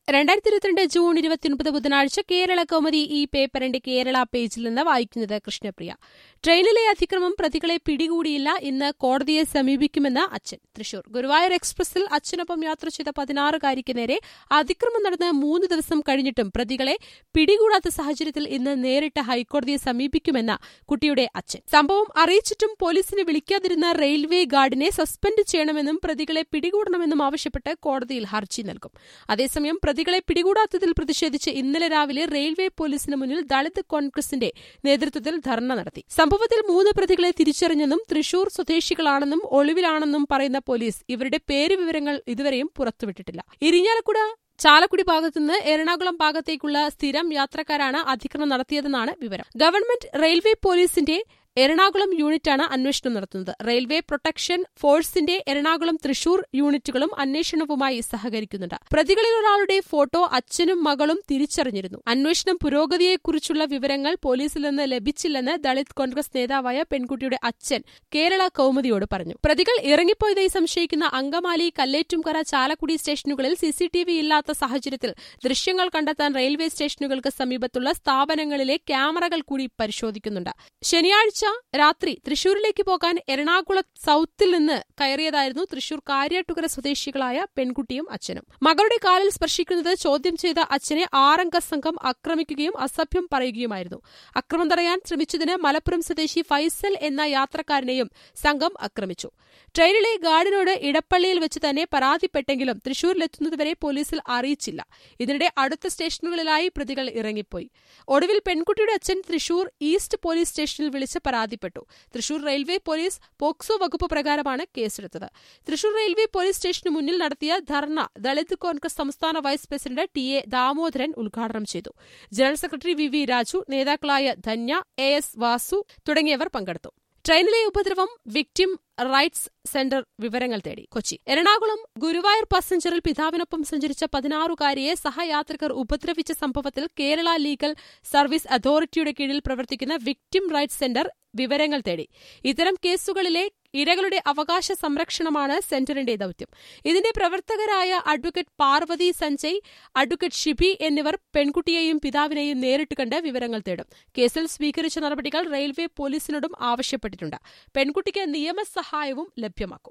രണ്ടായിരത്തി ഇരുപത്തിരണ്ട് ജൂൺ ഇരുപത്തിയൊൻപത് ബുധനാഴ്ച കേരള കൗമുദി ഈ പേപ്പറിന്റെ കേരള പേജിൽ നിന്ന് വായിക്കുന്നത് കൃഷ്ണപ്രിയ ട്രെയിനിലെ അതിക്രമം പ്രതികളെ പിടികൂടിയില്ല ഇന്ന് കോടതിയെ സമീപിക്കുമെന്ന് അച്ഛൻ തൃശൂർ ഗുരുവായൂർ എക്സ്പ്രസിൽ അച്ഛനൊപ്പം യാത്ര ചെയ്ത പതിനാറുകാരിക്ക് നേരെ അതിക്രമം നടന്ന് മൂന്ന് ദിവസം കഴിഞ്ഞിട്ടും പ്രതികളെ പിടികൂടാത്ത സാഹചര്യത്തിൽ ഇന്ന് നേരിട്ട് ഹൈക്കോടതിയെ സമീപിക്കുമെന്ന് കുട്ടിയുടെ അച്ഛൻ സംഭവം അറിയിച്ചിട്ടും പോലീസിനെ വിളിക്കാതിരുന്ന റെയിൽവേ ഗാർഡിനെ സസ്പെൻഡ് ചെയ്യണമെന്നും പ്രതികളെ പിടികൂടണമെന്നും ആവശ്യപ്പെട്ട് കോടതിയിൽ ഹർജി നൽകും അതേസമയം പ്രതികളെ പിടികൂടാത്തതിൽ പ്രതിഷേധിച്ച് ഇന്നലെ രാവിലെ റെയിൽവേ പോലീസിന് മുന്നിൽ ദളിത് കോൺഗ്രസിന്റെ നേതൃത്വത്തിൽ ധർണ നടത്തി സംഭവത്തിൽ മൂന്ന് പ്രതികളെ തിരിച്ചറിഞ്ഞെന്നും തൃശൂർ സ്വദേശികളാണെന്നും ഒളിവിലാണെന്നും പറയുന്ന പോലീസ് ഇവരുടെ പേര് വിവരങ്ങൾ ഇതുവരെയും പുറത്തുവിട്ടിട്ടില്ല ഇരിഞ്ഞാലക്കുട ചാലക്കുടി ഭാഗത്തുനിന്ന് എറണാകുളം ഭാഗത്തേക്കുള്ള സ്ഥിരം യാത്രക്കാരാണ് അതിക്രമം നടത്തിയതെന്നാണ് വിവരം ഗവൺമെന്റ് റെയിൽവേ പോലീസിന്റെ എറണാകുളം യൂണിറ്റാണ് അന്വേഷണം നടത്തുന്നത് റെയിൽവേ പ്രൊട്ടക്ഷൻ ഫോഴ്സിന്റെ എറണാകുളം തൃശൂർ യൂണിറ്റുകളും അന്വേഷണവുമായി സഹകരിക്കുന്നുണ്ട് പ്രതികളിൽ ഒരാളുടെ ഫോട്ടോ അച്ഛനും മകളും തിരിച്ചറിഞ്ഞിരുന്നു അന്വേഷണം പുരോഗതിയെക്കുറിച്ചുള്ള വിവരങ്ങൾ പോലീസിൽ നിന്ന് ലഭിച്ചില്ലെന്ന് ദളിത് കോൺഗ്രസ് നേതാവായ പെൺകുട്ടിയുടെ അച്ഛൻ കേരള കൌമുദിയോട് പറഞ്ഞു പ്രതികൾ ഇറങ്ങിപ്പോയതായി സംശയിക്കുന്ന അങ്കമാലി കല്ലേറ്റുംകര ചാലക്കുടി സ്റ്റേഷനുകളിൽ സിസിടിവി ഇല്ലാത്ത സാഹചര്യത്തിൽ ദൃശ്യങ്ങൾ കണ്ടെത്താൻ റെയിൽവേ സ്റ്റേഷനുകൾക്ക് സമീപത്തുള്ള സ്ഥാപനങ്ങളിലെ ക്യാമറകൾ കൂടി പരിശോധിക്കുന്നുണ്ട് ശനിയാഴ്ച രാത്രി തൃശൂരിലേക്ക് പോകാൻ എറണാകുളം സൌത്തിൽ നിന്ന് കയറിയതായിരുന്നു തൃശൂർ കാര്യാട്ടുകര സ്വദേശികളായ പെൺകുട്ടിയും അച്ഛനും മകളുടെ കാലിൽ സ്പർശിക്കുന്നത് ചോദ്യം ചെയ്ത അച്ഛനെ ആറംഗ സംഘം ആക്രമിക്കുകയും അസഭ്യം പറയുകയുമായിരുന്നു അക്രമം തടയാൻ ശ്രമിച്ചതിന് മലപ്പുറം സ്വദേശി ഫൈസൽ എന്ന യാത്രക്കാരനെയും സംഘം ആക്രമിച്ചു ട്രെയിനിലെ ഗാർഡിനോട് ഇടപ്പള്ളിയിൽ വെച്ച് തന്നെ പരാതിപ്പെട്ടെങ്കിലും തൃശൂരിലെത്തുന്നതുവരെ പോലീസിൽ അറിയിച്ചില്ല ഇതിനിടെ അടുത്ത സ്റ്റേഷനുകളിലായി പ്രതികൾ ഇറങ്ങിപ്പോയി ഒടുവിൽ പെൺകുട്ടിയുടെ അച്ഛൻ തൃശൂർ ഈസ്റ്റ് പോലീസ് സ്റ്റേഷനിൽ വിളിച്ച് പരാതിപ്പെട്ടു തൃശൂർ റെയിൽവേ പോലീസ് പോക്സോ വകുപ്പ് പ്രകാരമാണ് കേസെടുത്തത് തൃശൂർ റെയിൽവേ പോലീസ് സ്റ്റേഷന് മുന്നിൽ നടത്തിയ ധർണ ദളിത് കോൺഗ്രസ് സംസ്ഥാന vice president T A Damodaran ഉദ്ഘാടനം ചെയ്തു general secretary V V Raju നേതാക്കളായ ധന്യ എ എസ് വാസു തുടങ്ങിയവർ പങ്കെടുത്തു ട്രെയിനിലെ ഉപദ്രവം വിക്ടിം റൈറ്റ്സ് സെന്റർ വിവരങ്ങൾ തേടി കൊച്ചി എറണാകുളം ഗുരുവായൂർ പാസഞ്ചറിൽ പിതാവിനൊപ്പം സഞ്ചരിച്ച പതിനാറുകാരിയെ സഹയാത്രികർ ഉപദ്രവിച്ച സംഭവത്തിൽ കേരള ലീഗൽ സർവീസ് അതോറിറ്റിയുടെ കീഴിൽ പ്രവർത്തിക്കുന്ന വിക്ടിം റൈറ്റ്സ് സെന്റർ വിവരങ്ങൾ തേടി ഇത്തരം കേസുകളിലെ ഇരകളുടെ അവകാശ സംരക്ഷണമാണ് സെന്ററിന്റെ ദൌത്യം ഇതിന്റെ പ്രവർത്തകരായ അഡ്വക്കേറ്റ് പാർവതി സഞ്ജയ് അഡ്വക്കേറ്റ് ഷിബി എന്നിവർ പെൺകുട്ടിയെയും പിതാവിനെയും നേരിട്ട് കണ്ട് വിവരങ്ങൾ തേടും കേസിൽ സ്വീകരിച്ച നടപടികൾ റെയിൽവേ പോലീസിനോടും ആവശ്യപ്പെട്ടിട്ടുണ്ട് പെൺകുട്ടിക്ക് നിയമസഹായവും ലഭ്യമാക്കും